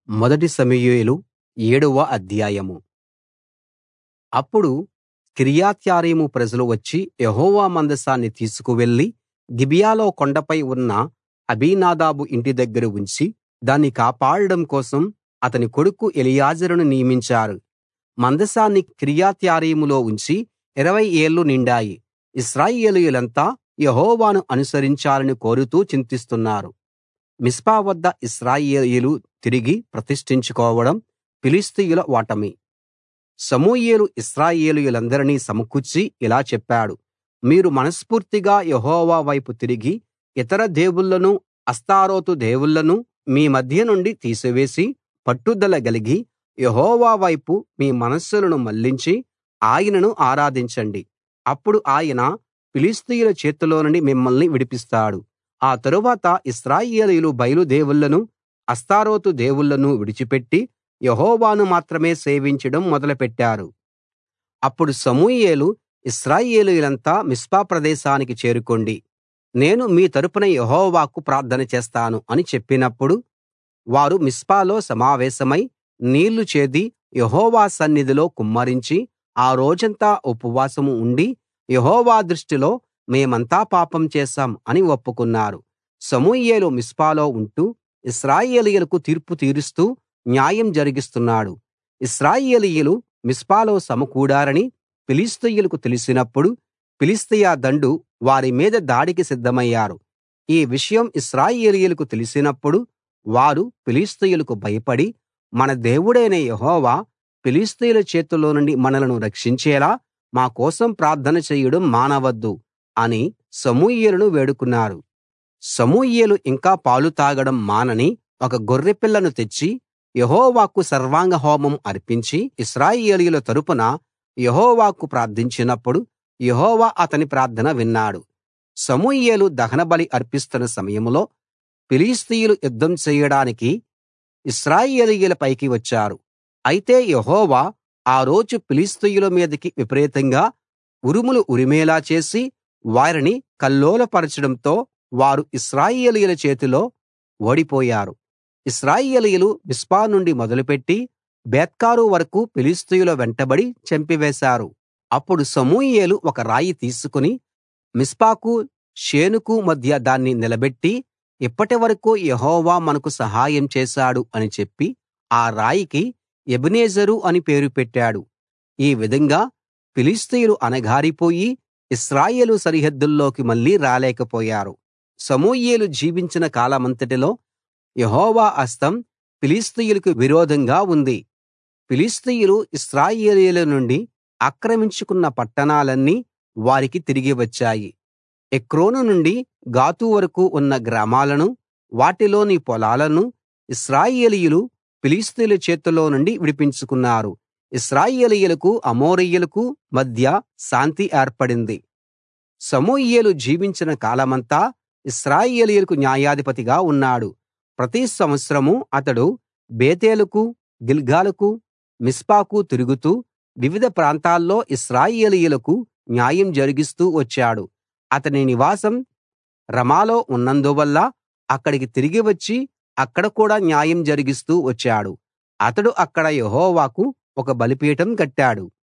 మొదటి సమూయేలు ఏడవ అధ్యాయం అప్పుడు కిర్యత్యారీము ప్రజలు వచ్చి యెహోవా మందసాన్ని తీసుకువెళ్ళి గిబియాలో కొండపై ఉన్న అబీనాదాబు ఇంటి దగ్గర ఉంచి దాన్ని కాపాడడం కోసం అతని కొడుకు ఎలియాజరును నియమించారు మందసాన్ని కిర్యత్యారీములో ఉంచి ఇరవై ఏళ్లు నిండాయి ఇశ్రాయేలీయులంతా యెహోవాను అనుసరించాలని కోరుతూ చింతిస్తున్నారు మిస్పా వద్ద ఇశ్రాయేలీయులు తిరిగి ప్రతిష్ఠించుకోవడం ఫిలిష్తీయుల ఓటమి సమూయేలు ఇశ్రాయేలీయులందరినీ సమకూర్చి ఇలా చెప్పాడు మీరు మనస్ఫూర్తిగా యెహోవా వైపు తిరిగి ఇతర దేవుళ్ళను అష్తారోతు దేవుళ్ళను మీ మధ్య నుండి తీసివేసి పట్టుదల గలిగి యెహోవా వైపు మీ మనస్సులను మళ్ళించి ఆయనను ఆరాధించండి అప్పుడు ఆయన ఫిలిష్తీయుల చేతిలో నుండి మిమ్మల్ని విడిపిస్తాడు ఆ తరువాత ఇశ్రాయేలీయులు బయలు దేవుళ్ళను అష్తారోతు దేవుళ్ళను విడిచిపెట్టి యెహోవాను మాత్రమే సేవించడం మొదలుపెట్టారు అప్పుడు సమూయేలు ఇశ్రాయేలీయులంతా మిస్పా ప్రదేశానికి చేరుకోండి నేను మీ తరపున యెహోవాకు ప్రార్థన చేస్తాను అని చెప్పినప్పుడు వారు మిస్పాలో సమావేశమై నీళ్లు చేది యెహోవా సన్నిధిలో కుమ్మరించి ఆ రోజంతా ఉపవాసం ఉండి యెహోవా దృష్టిలో మేమంతా పాపం చేశాం అని ఒప్పుకున్నారు సమూయేలు మిస్పాలో ఉంటూ ఇశ్రాయేలీయులకు తీర్పు తీరుస్తూ న్యాయం జరిగిస్తున్నాడు ఇశ్రాయేలీయులు మిస్పాలో సమకూడారని ఫిలిష్తీయులకు తెలిసినప్పుడు ఫిలిష్తీయ దండు వారి మీద దాడికి సిద్ధమయ్యారు ఈ విషయం ఇశ్రాయేలీయులకు తెలిసినప్పుడు వారు ఫిలిష్తీయులకు భయపడి మన దేవుడైన యెహోవా ఫిలిష్తీయుల చేతిలో నుండి మనలను రక్షించేలా మా కోసం ప్రార్థన చేయడం మానవద్దు అని సమూయేలును వేడుకున్నారు సమూయేలు ఇంకా పాలు తాగడం మానని ఒక గొర్రెపిల్లను తెచ్చి యెహోవాకు సర్వాంగ హోమం అర్పించి ఇశ్రాయేలీయుల తరపున యెహోవాకు ప్రార్థించినప్పుడు యెహోవా అతని ప్రార్థన విన్నాడు సమూయేలు దహనబలి అర్పిస్తున్న సమయంలో ఫిలిష్తీయులు యుద్ధం చేయడానికి ఇశ్రాయేలీయుల పైకి వచ్చారు అయితే యెహోవా ఆ రోజు ఫిలిష్తీయుల మీదికి విపరీతంగా ఉరుములు ఉరిమేలా చేసి వారిని కల్లోలపరచడంతో వారు ఇశ్రాయేలీయుల చేతిలో ఓడిపోయారు ఇశ్రాయేలీయులు మిస్పా నుండి మొదలుపెట్టి బేత్కారు వరకూ ఫిలిష్తీయుల వెంటబడి చంపివేశారు అప్పుడు సమూయేలు ఒక రాయి తీసుకుని మిస్పాకు షేనుకు మధ్య దాన్ని నిలబెట్టి ఇప్పటివరకూ యెహోవా మనకు సహాయం చేశాడు అని చెప్పి ఆ రాయికి ఎబెనెజరు అని పేరు పెట్టాడు ఈ విధంగా ఫిలిష్తీయులు అణగారిపోయి ఇశ్రాయేలు సరిహద్దుల్లోకి మళ్ళీ రాలేకపోయారు సమూయేలు జీవించిన కాలమంతటిలో యెహోవా హస్తం ఫిలిష్తీయులకు విరోధంగా ఉంది ఫిలిష్తీయులు ఇశ్రాయేలీయుల నుండి ఆక్రమించుకున్న పట్టణాలన్నీ వారికి తిరిగి వచ్చాయి ఎక్రోను నుండి గాతు వరకూ ఉన్న గ్రామాలను వాటిలోని పొలాలను ఇశ్రాయేలీయులు ఫిలిష్తీయుల చేతిలో నుండి విడిపించుకున్నారు ఇశ్రాయేలీయులకు అమోరీయులకు మధ్య శాంతి ఏర్పడింది సమూయేలు జీవించిన కాలమంతా ఇశ్రాయేలీయులకు న్యాయాధిపతిగా ఉన్నాడు ప్రతి సంవత్సరం అతడు బేతేలుకు గిల్గాలుకు మిస్పాకు తిరుగుతూ వివిధ ప్రాంతాల్లో ఇశ్రాయేలీయులకు న్యాయం జరిగిస్తూ వచ్చాడు అతని నివాసం రమాలో ఉన్నందువల్ల అక్కడికి తిరిగి వచ్చి అక్కడ కూడా న్యాయం జరిగిస్తూ వచ్చాడు అతడు అక్కడ యెహోవాకు ఒక బలిపీఠం కట్టాడు